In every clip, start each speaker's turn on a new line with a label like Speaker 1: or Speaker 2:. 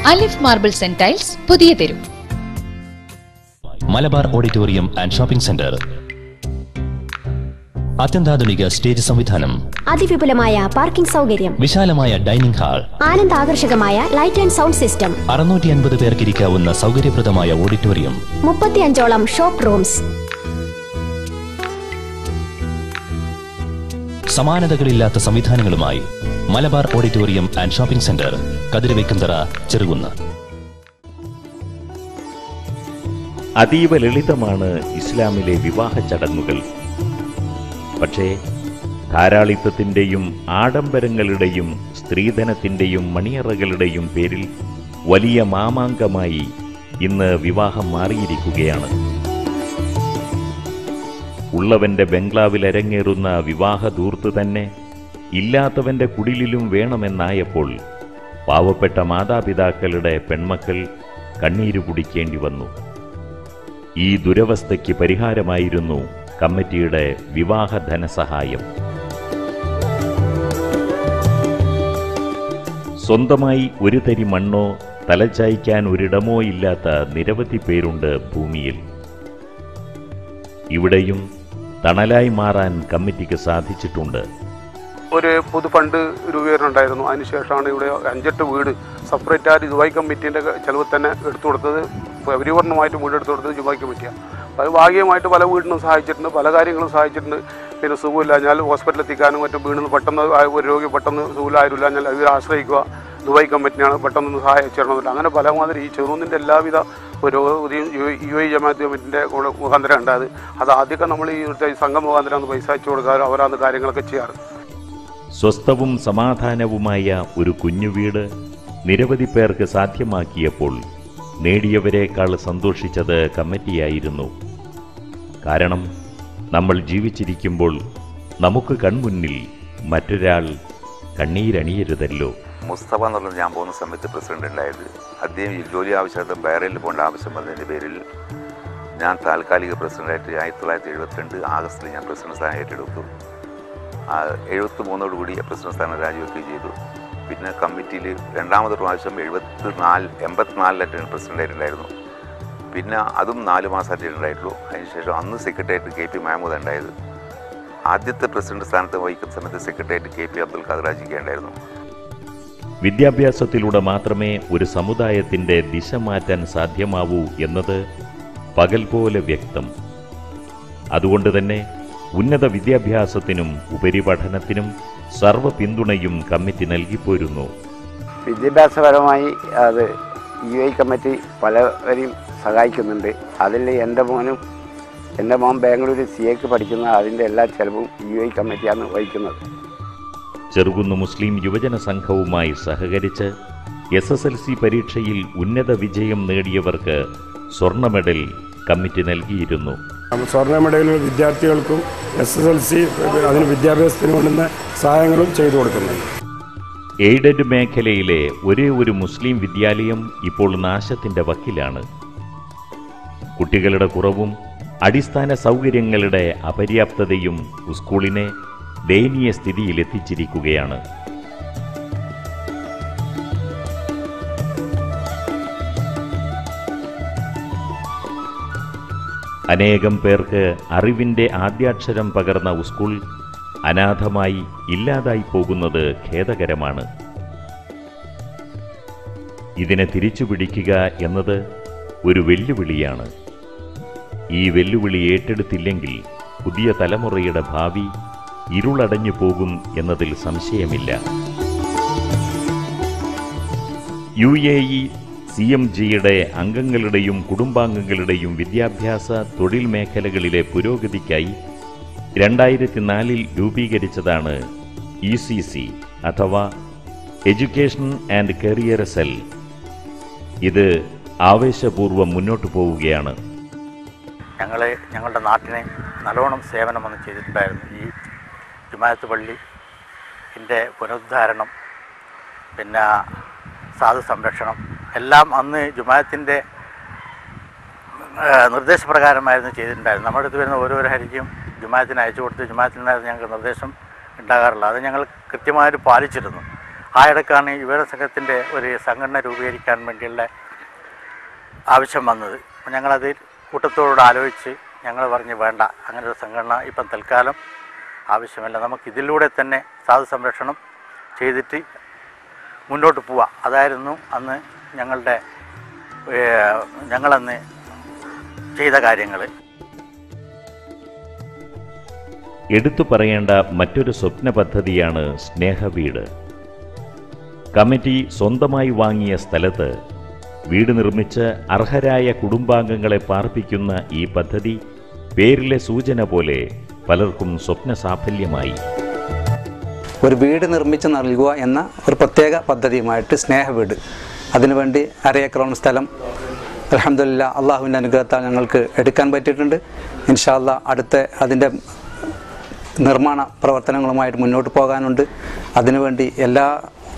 Speaker 1: അലിഫ് marbles and tiles പുതിയ തെരു
Speaker 2: Malabar auditorium and shopping centre അത്യന്താധുനിക സ്റ്റേജ് സംവിധാനം
Speaker 3: അതിവിപുലമായ പാർക്കിംഗ് സൗകര്യം
Speaker 2: വിശാലമായ ഡൈനിംഗ് ഹാൾ
Speaker 3: ആനന്ദാകർഷകമായ ലൈറ്റ് ആൻഡ് സൗണ്ട് സിസ്റ്റം
Speaker 2: അറുന്നൂറ്റി അൻപത് പേർക്ക് ഇരിക്കാവുന്ന സൗകര്യപ്രദമായ ഓഡിറ്റോറിയം
Speaker 3: മുപ്പത്തിയഞ്ചോളം ഷോപ്പ് റൂംസ്
Speaker 2: സമാനതകളില്ലാത്ത സംവിധാനങ്ങളുമായി Malabar auditorium and shopping centre Kathiravekkumthara Cherukunnu
Speaker 4: അതീവ ലളിതമാണ് ഇസ്ലാമിലെ വിവാഹ ചടങ്ങുകൾ പക്ഷേ ധാരാളിത്തത്തിൻ്റെയും ആഡംബരങ്ങളുടെയും സ്ത്രീധനത്തിൻ്റെയും മണിയറകളുടെയും പേരിൽ വലിയ മാമാങ്കമായി ഇന്ന് വിവാഹം മാറിയിരിക്കുകയാണ് ഉള്ളവന്റെ ബംഗ്ലാവിൽ അരങ്ങേറുന്ന വിവാഹ ധൂർത്ത് തന്നെ ഇല്ലാത്തവന്റെ കുടിലിലും വേണമെന്നായപ്പോൾ പാവപ്പെട്ട മാതാപിതാക്കളുടെ പെൺമക്കൾ കണ്ണീര് കുടിക്കേണ്ടി വന്നു ഈ ദുരവസ്ഥയ്ക്ക് പരിഹാരമായിരുന്നു കമ്മിറ്റിയുടെ വിവാഹ ധനസഹായം സ്വന്തമായി ഒരു തരി മണ്ണോ തലചായ്ക്കാൻ ഒരിടമോ ഇല്ലാത്ത നിരവധി പേരുണ്ട് ഭൂമിയിൽ ഇവിടെയും തണലായി മാറാൻ കമ്മിറ്റിക്ക് സാധിച്ചിട്ടുണ്ട്
Speaker 5: ഒരു പൊതു ഫണ്ട് രൂപീകരണം അതിനുശേഷമാണ് ഇവിടെ അഞ്ചെട്ട് വീട് സെപ്പറേറ്റ് ആയിട്ട് ജുബായ് കമ്മിറ്റീൻ്റെ ചെലവ് തന്നെ എടുത്തു കൊടുത്തത് പരിപൂർണമായിട്ട് വീട് എടുത്തു കൊടുത്തത് ജുബായ് കമ്മിറ്റിയാണ് അത് ഭാഗികമായിട്ട് പല വീടിനും സഹായിച്ചിട്ടുണ്ട് പല കാര്യങ്ങളും സഹായിച്ചിട്ടുണ്ട് പിന്നെ സുഖമില്ലാഞ്ഞാൽ ഹോസ്പിറ്റലിൽ എത്തിക്കാനും മറ്റും വീടിന് പെട്ടെന്ന് ആ ഒരു രോഗി പെട്ടെന്ന് സുഖമില്ലായിരുന്നില്ല ഇവർ ആശ്രയിക്കുക ദുബായ് കമ്മിറ്റിയാണ് പെട്ടെന്ന് സഹായിച്ചിടണമെന്നില്ല അങ്ങനെ പലമാതിരി ഈ ചെറുന്നിൻ്റെ എല്ലാവിധ പുരോഗതിയും യു ഐ ജമാഅത്ത് കമ്മിറ്റിൻ്റെ കൂടെ മുഖാന്തരം ഉണ്ടായത് അത് ആദ്യമൊക്കെ നമ്മൾ ഈ ഇവിടുത്തെ ഈ സംഘം മുഖാന്തരം ഒന്ന് പൈസ അയച്ചു കൊടുക്കാറ് അവരത് കാര്യങ്ങളൊക്കെ ചെയ്യാറ്
Speaker 4: സ്വസ്ഥവും സമാധാനവുമായ ഒരു കുഞ്ഞു വീട് നിരവധി പേർക്ക് സാധ്യമാക്കിയപ്പോൾ നേടിയവരെക്കാൾ സന്തോഷിച്ചത് കമ്മിറ്റിയായിരുന്നു കാരണം നമ്മൾ ജീവിച്ചിരിക്കുമ്പോൾ നമുക്ക് കൺമുന്നിൽ മറ്റൊരാൾ കണ്ണീരണിയരുതല്ലോ
Speaker 6: മുസ്തഫ എന്നുള്ളത് ഞാൻ പോകുന്ന സമയത്ത് പ്രസിഡന്റ് ഉണ്ടായത് അദ്ദേഹം ഈ ജോലി ആവശ്യമായിട്ട് ബഹ്റൈനിൽ പോകേണ്ട ആവശ്യം വന്നതിൻ്റെ പേരിൽ ഞാൻ താൽക്കാലിക പ്രസിഡന്റായിട്ട് ആയിരത്തി തൊള്ളായിരത്തി എഴുപത്തിരണ്ട് ആഗസ്റ്റിൽ ഞാൻ പ്രസിഡന്റ് സ്ഥാനം ഏറ്റെടുത്തു ആ എഴുപത്തി മൂന്നോടുകൂടി പ്രസിഡന്റ് സ്ഥാനം രാജിവെക്കുകയും ചെയ്തു പിന്നെ കമ്മിറ്റിയിൽ രണ്ടാമത് പ്രാവശ്യം എഴുപത്തി നാല് എൺപത്തിനാലിലായിട്ട് പ്രസിഡൻ്റായിട്ടുണ്ടായിരുന്നു പിന്നെ അതും നാല് മാസമായിട്ട് ഉണ്ടായിട്ടുള്ളൂ അതിനുശേഷം അന്ന് സെക്രട്ടേറിയറ്റ് കെ പി മഹമ്മൂദ് ഉണ്ടായത് ആദ്യത്തെ പ്രസിഡന്റ് സ്ഥാനത്ത് വഹിക്കുന്ന സമയത്ത് secretariat K P Abdul Khader ഉണ്ടായിരുന്നു
Speaker 4: വിദ്യാഭ്യാസത്തിലൂടെ മാത്രമേ ഒരു സമുദായത്തിന്റെ ദിശ മാറ്റാൻ സാധ്യമാവൂ എന്നത് പകൽ പോലെ വ്യക്തം അതുകൊണ്ട് തന്നെ ഉന്നത വിദ്യാഭ്യാസത്തിനും ഉപരിപഠനത്തിനും സർവ്വ പിന്തുണയും കമ്മിറ്റി നൽകിപ്പോരുന്നു
Speaker 7: വിദ്യാഭ്യാസപരമായി അത് യു ഐ കമ്മിറ്റി പലവരെയും സഹായിക്കുന്നുണ്ട് അതിൽ എൻ്റെ മോനും എൻ്റെ മോൻ ബാംഗ്ലൂർ സി എക്ക് പഠിക്കുന്ന അതിൻ്റെ എല്ലാ ചെലവും യു ഐ കമ്മിറ്റിയാണ് വഹിക്കുന്നത്
Speaker 4: ചെറുകുന്ന് മുസ്ലിം യുവജന സംഘവുമായി സഹകരിച്ച് എസ് എസ് എൽ സി പരീക്ഷയിൽ ഉന്നത വിജയം നേടിയവർക്ക് സ്വർണ്ണ മെഡൽ കമ്മിറ്റി നൽകിയിരുന്നു
Speaker 8: സ്വർണ്ണ മെഡലുകൾ വിദ്യാർത്ഥികൾക്കും എസ് എസ് എൽ സി അതിന് വിദ്യാഭ്യാസത്തിന് വേണ്ടുന്ന സഹായങ്ങളും ചെയ്തു കൊടുക്കുന്നുണ്ട്
Speaker 4: എയ്ഡഡ് മേഖലയിലെ ഒരേ ഒരു മുസ്ലിം വിദ്യാലയം ഇപ്പോൾ നാശത്തിന്റെ വക്കിലാണ് കുട്ടികളുടെ കുറവും അടിസ്ഥാന സൗകര്യങ്ങളുടെ അപര്യാപ്തതയും സ്കൂളിനെ ദയനീയ സ്ഥിതിയിലെത്തിച്ചിരിക്കുകയാണ് അനേകം പേർക്ക് അറിവിന്റെ ആദ്യാക്ഷരം പകർന്ന സ്കൂൾ അനാഥമായി ഇല്ലാതായി പോകുന്നത് ഖേദകരമാണ് ഇതിനെ തിരിച്ചുപിടിക്കുക എന്നത് ഒരു വെല്ലുവിളിയാണ് ഈ വെല്ലുവിളി ഏറ്റെടുത്തില്ലെങ്കിൽ പുതിയ തലമുറയുടെ ഭാവി ഇരുളടഞ്ഞു പോകും എന്നതിൽ സംശയമില്ല U A E C M ജിയുടെ അംഗങ്ങളുടെയും കുടുംബാംഗങ്ങളുടെയും വിദ്യാഭ്യാസ തൊഴിൽ മേഖലകളിലെ പുരോഗതിക്കായി രണ്ടായിരത്തി നാലിൽ രൂപീകരിച്ചതാണ് ഇ സി സി അഥവാ എഡ്യൂക്കേഷൻ ആൻഡ് കരിയർ സെൽ ഇത് ആവേശപൂർവ്വം മുന്നോട്ടു പോവുകയാണ്
Speaker 9: ഞങ്ങൾ ഞങ്ങളുടെ നാട്ടിനെ നല്ലോണം സേവനമൊന്നും ചെയ്തിട്ടുണ്ടായിരുന്നു ഈ ജുമായത്ത് പള്ളി ഇതിൻ്റെ പുനരുദ്ധാരണം പിന്നെ സാധു സംരക്ഷണം എല്ലാം അന്ന് ജുമായത്തിൻ്റെ നിർദ്ദേശപ്രകാരമായിരുന്നു ചെയ്തിട്ടുണ്ടായിരുന്നു നമ്മുടെ അടുത്ത് വരുന്ന ഓരോരോ ഹരിക്കും ജുമായത്തിന് അയച്ചു കൊടുത്ത് ജുമായത്തിൽ നിന്നായിരുന്നു ഞങ്ങൾക്ക് നിർദ്ദേശം ഉണ്ടാകാറുള്ളത് അത് ഞങ്ങൾ കൃത്യമായിട്ട് പാലിച്ചിരുന്നു ആയിടക്കാണ് യുവജന സംഘത്തിൻ്റെ ഒരു സംഘടന രൂപീകരിക്കാൻ വേണ്ടിയുള്ള ആവശ്യം വന്നത് അപ്പോൾ ഞങ്ങളത് കൂട്ടത്തോട് ആലോചിച്ച് ഞങ്ങൾ പറഞ്ഞ് വേണ്ട അങ്ങനെ ഒരു സംഘടന ഇപ്പം തൽക്കാലം ആവശ്യമില്ല നമുക്ക് ഇതിലൂടെ തന്നെ സാധു സംരക്ഷണം ചെയ്തിട്ട് മുന്നോട്ട് പോവാം അതായിരുന്നു അന്ന് ഞങ്ങളുടെ ഏഹ്, ഞങ്ങളന്ന് ചെയ്ത കാര്യങ്ങൾ
Speaker 4: എടുത്തു പറയേണ്ട മറ്റൊരു സ്വപ്ന പദ്ധതിയാണ് സ്നേഹവീട് കമ്മിറ്റി സ്വന്തമായി വാങ്ങിയ സ്ഥലത്ത് വീട് നിർമ്മിച്ച് അർഹരായ കുടുംബാംഗങ്ങളെ പാർപ്പിക്കുന്ന ഈ പദ്ധതി പേരിലെ സൂചന പോലെ പലർക്കും സ്വപ്ന സാഫല്യമായി
Speaker 10: ഒരു വീട് നിർമ്മിച്ച് നൽകുക എന്ന ഒരു പ്രത്യേക പദ്ധതിയുമായിട്ട് സ്നേഹവീട് അതിനുവേണ്ടി അരയേക്കറോളം സ്ഥലം അലഹമില്ല അള്ളാഹുവിൻ്റെ അനുഗ്രഹത്താൽ ഞങ്ങൾക്ക് എടുക്കാൻ പറ്റിയിട്ടുണ്ട് ഇൻഷാല്ല അടുത്ത അതിൻ്റെ നിർമ്മാണ പ്രവർത്തനങ്ങളുമായിട്ട് മുന്നോട്ട് പോകാനുണ്ട് അതിനുവേണ്ടി എല്ലാ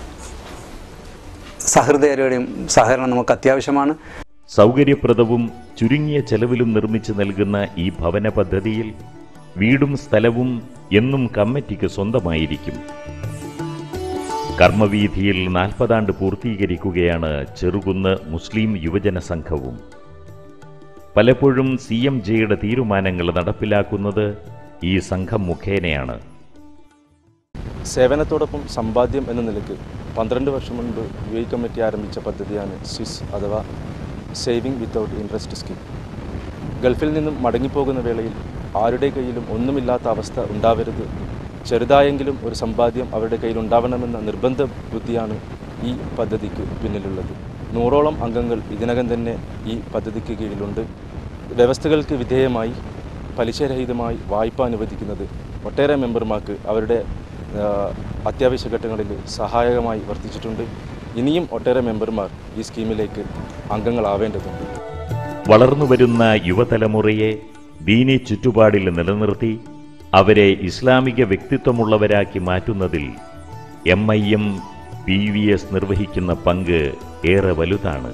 Speaker 10: സഹൃദയരുടെയും സഹകരണം നമുക്ക് അത്യാവശ്യമാണ്
Speaker 4: സൗകര്യപ്രദവും ചുരുങ്ങിയ ചെലവിലും നിർമ്മിച്ചു നൽകുന്ന ഈ ഭവന പദ്ധതിയിൽ വീടും സ്ഥലവും എന്നും കമ്മിറ്റിക്ക് സ്വന്തമായിരിക്കും കർമ്മവീഥിയിൽ നാൽപ്പതാണ്ട് പൂർത്തീകരിക്കുകയാണ് ചെറുകുന്ന് മുസ്ലിം യുവജന സംഘവും പലപ്പോഴും സി എം ജെയുടെ തീരുമാനങ്ങൾ നടപ്പിലാക്കുന്നത് ഈ സംഘം മുഖേനയാണ്
Speaker 11: സേവനത്തോടൊപ്പം സമ്പാദ്യം എന്ന നിലയ്ക്ക് പന്ത്രണ്ട് വർഷം മുൻപ് യു ഐ കമ്മിറ്റി ആരംഭിച്ച പദ്ധതിയാണ് സ്വിസ് അഥവാ സേവിംഗ് വിത്തൗട്ട് ഇൻട്രസ്റ്റ് സ്കീം ഗൾഫിൽ നിന്നും മടങ്ങിപ്പോകുന്ന വേളയിൽ ആരുടെ കയ്യിലും ഒന്നുമില്ലാത്ത അവസ്ഥ ഉണ്ടാവരുത് ചെറുതായെങ്കിലും ഒരു സമ്പാദ്യം അവരുടെ കയ്യിൽ ഉണ്ടാവണമെന്ന നിർബന്ധ ബുദ്ധിയാണ് ഈ പദ്ധതിക്ക് പിന്നിലുള്ളത് നൂറോളം അംഗങ്ങൾ ഇതിനകം തന്നെ ഈ പദ്ധതിക്ക് കീഴിലുണ്ട് വ്യവസ്ഥകൾക്ക് വിധേയമായി പലിശരഹിതമായി വായ്പ അനുവദിക്കുന്നത് ഒട്ടേറെ മെമ്പർമാർക്ക് അവരുടെ ആ, അത്യാവശ്യ ഘട്ടങ്ങളിൽ സഹായകമായി വർത്തിച്ചിട്ടുണ്ട് ഇനിയും ഒട്ടേറെ മെമ്പർമാർ ഈ സ്കീമിലേക്ക് അംഗങ്ങളാവേണ്ടതുണ്ട്
Speaker 4: വളർന്നുവരുന്ന യുവതലമുറയെ ദീനി ചുറ്റുപാടിൽ നിലനിർത്തി അവരെ ഇസ്ലാമിക വ്യക്തിത്വമുള്ളവരാക്കി മാറ്റുന്നതിൽ M I M P V S നിർവഹിക്കുന്ന പങ്ക് ഏറെ വലുതാണ്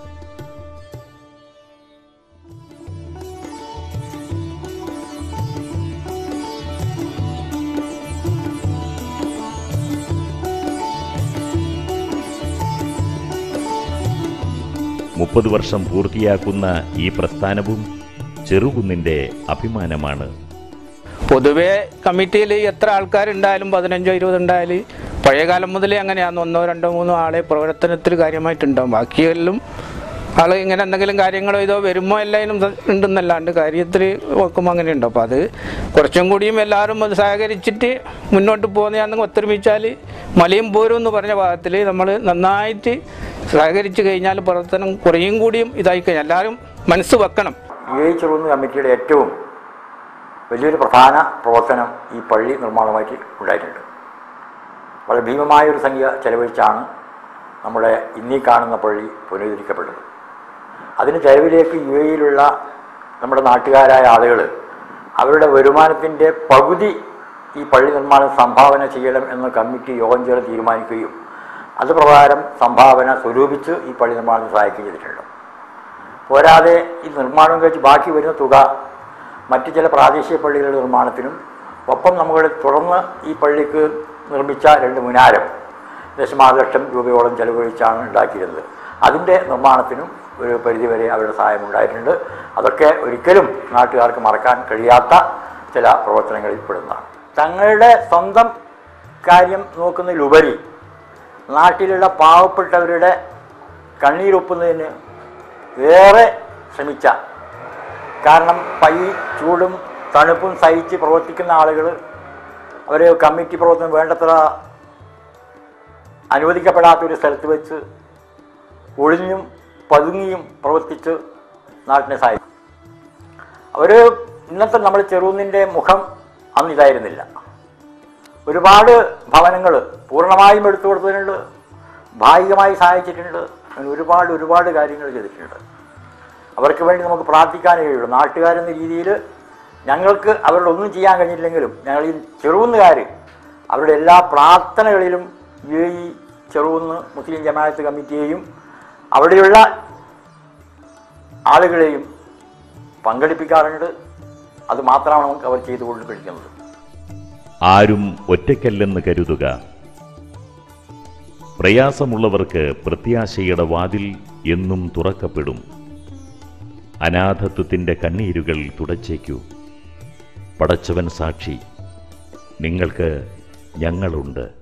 Speaker 4: മുപ്പത് വർഷം പൂർത്തിയാക്കുന്ന ഈ പ്രസ്ഥാനവും ചെറുകുന്നിന്റെ അഭിമാനമാണ്
Speaker 12: പൊതുവേ കമ്മിറ്റിയിൽ എത്ര ആൾക്കാരുണ്ടായാലും പതിനഞ്ചോ ഇരുപതോ ഉണ്ടായാലും പഴയ കാലം മുതലേ അങ്ങനെയാണ് ഒന്നോ രണ്ടോ മൂന്നോ ആളെ പ്രവർത്തനത്തിൽ കാര്യമായിട്ടുണ്ടാവും ബാക്കിയെല്ലാം ആൾ ഇങ്ങനെ എന്തെങ്കിലും കാര്യങ്ങളോ ഇതോ വരുമ്പോൾ എല്ലാവരും ഉണ്ടെന്നല്ലാണ്ട് കാര്യത്തിൽ നോക്കുമ്പോൾ അങ്ങനെ ഉണ്ടോ അപ്പോൾ അത് കുറച്ചും കൂടിയും എല്ലാവരും അത് സഹകരിച്ചിട്ട് മുന്നോട്ട് പോകുന്നതാണെങ്കിൽ ഒത്തൊരുമിച്ചാൽ മലയും പോരും എന്ന് പറഞ്ഞ ഭാഗത്തിൽ നമ്മൾ നന്നായിട്ട് സഹകരിച്ച് കഴിഞ്ഞാൽ പ്രവർത്തനം കുറേയും കൂടിയും ഇതായി കഴിഞ്ഞാൽ എല്ലാവരും മനസ്സ് വെക്കണം
Speaker 13: യു എ ചെറുകുന്ന് കമ്മിറ്റിയുടെ ഏറ്റവും വലിയൊരു പ്രധാന പ്രവർത്തനം ഈ പള്ളി നിർമ്മാണമായിട്ട് ഉണ്ടായിട്ടുണ്ട് വളരെ ഭീമമായ ഒരു സംഖ്യ ചെലവഴിച്ചാണ് നമ്മുടെ ഇന്നീ കാണുന്ന പള്ളി പുനരുദ്ധരിക്കപ്പെട്ടത് അതിന് ചെലവിലേക്ക് യു എയിലുള്ള നമ്മുടെ നാട്ടുകാരായ ആളുകൾ അവരുടെ വരുമാനത്തിൻ്റെ പകുതി ഈ പള്ളി നിർമ്മാണം സംഭാവന ചെയ്യണം എന്ന് കമ്മിറ്റി യോഗം ചേർന്ന് തീരുമാനിക്കുകയും അത് പ്രകാരം സംഭാവന സ്വരൂപിച്ച് ഈ പള്ളി നിർമ്മാണത്തിന് സഹായിക്കുകയും ചെയ്തിട്ടുണ്ട് പോരാതെ ഈ നിർമ്മാണം കഴിച്ച് ബാക്കി വരുന്ന തുക മറ്റ് ചില പ്രാദേശിക പള്ളികളുടെ നിർമ്മാണത്തിനും ഒപ്പം നമ്മൾ തുടർന്ന് ഈ പള്ളിക്ക് നിർമ്മിച്ച രണ്ട് മുനാരം ദശമാറ് ലക്ഷം രൂപയോളം ചെലവഴിച്ചാണ് ഉണ്ടാക്കിയിരുന്നത് അതിൻ്റെ നിർമ്മാണത്തിനും ഒരു പരിധിവരെ അവരുടെ സഹായം ഉണ്ടായിട്ടുണ്ട് അതൊക്കെ ഒരിക്കലും നാട്ടുകാർക്ക് മറക്കാൻ കഴിയാത്ത ചില പ്രവർത്തനങ്ങളിൽ പെടുന്നതാണ് തങ്ങളുടെ സ്വന്തം കാര്യം നോക്കുന്നതിലുപരി നാട്ടിലുള്ള പാവപ്പെട്ടവരുടെ കണ്ണീരൊപ്പുന്നതിന് ഏറെ ശ്രമിച്ച കാരണം പൈ ചൂടും തണുപ്പും സഹിച്ച് പ്രവർത്തിക്കുന്ന ആളുകൾ അവർ കമ്മിറ്റി പ്രവർത്തനം വേണ്ടത്ര അനുവദിക്കപ്പെടാത്ത ഒരു സ്ഥലത്ത് വെച്ച് ഒളിഞ്ഞും പതുങ്ങിയും പ്രവർത്തിച്ച് നാട്ടിനെ സഹായിക്കും അവർ ഇന്നത്തെ നമ്മൾ ചെറുകുന്നിൻ്റെ മുഖം അന്ന് ഇതായിരുന്നില്ല ഒരുപാട് ഭവനങ്ങൾ പൂർണ്ണമായും എടുത്തു കൊടുത്തിട്ടുണ്ട് ഭാഗികമായി സഹായിച്ചിട്ടുണ്ട് അങ്ങനെ ഒരുപാട് ഒരുപാട് കാര്യങ്ങൾ ചെയ്തിട്ടുണ്ട് അവർക്ക് വേണ്ടി നമുക്ക് പ്രാർത്ഥിക്കാനേ കഴിയുള്ളൂ നാട്ടുകാരെന്ന രീതിയിൽ ഞങ്ങൾക്ക് അവരുടെ ഒന്നും ചെയ്യാൻ കഴിഞ്ഞില്ലെങ്കിലും ഞങ്ങൾ ഈ ചെറുകുന്നുകാർ അവരുടെ എല്ലാ പ്രാർത്ഥനകളിലും U A E Cherukunnu Muslim Jamaat കമ്മിറ്റിയെയും അവിടെയുള്ള ആളുകളെയും പങ്കെടുപ്പിക്കാറുണ്ട് അത് മാത്രമാണ് നമുക്ക് അവർ ചെയ്തുകൊണ്ട് കഴിക്കുന്നത്
Speaker 4: ആരും ഒറ്റയ്ക്കല്ലെന്ന് കരുതുക പ്രയാസമുള്ളവർക്ക് പ്രത്യാശയുടെ വാതിൽ എന്നും തുറക്കപ്പെടും അനാഥത്വത്തിൻ്റെ കണ്ണീരുകൾ തുടച്ചേക്കൂ പടച്ചവൻ സാക്ഷി നിങ്ങൾക്ക് ഞങ്ങളുണ്ട്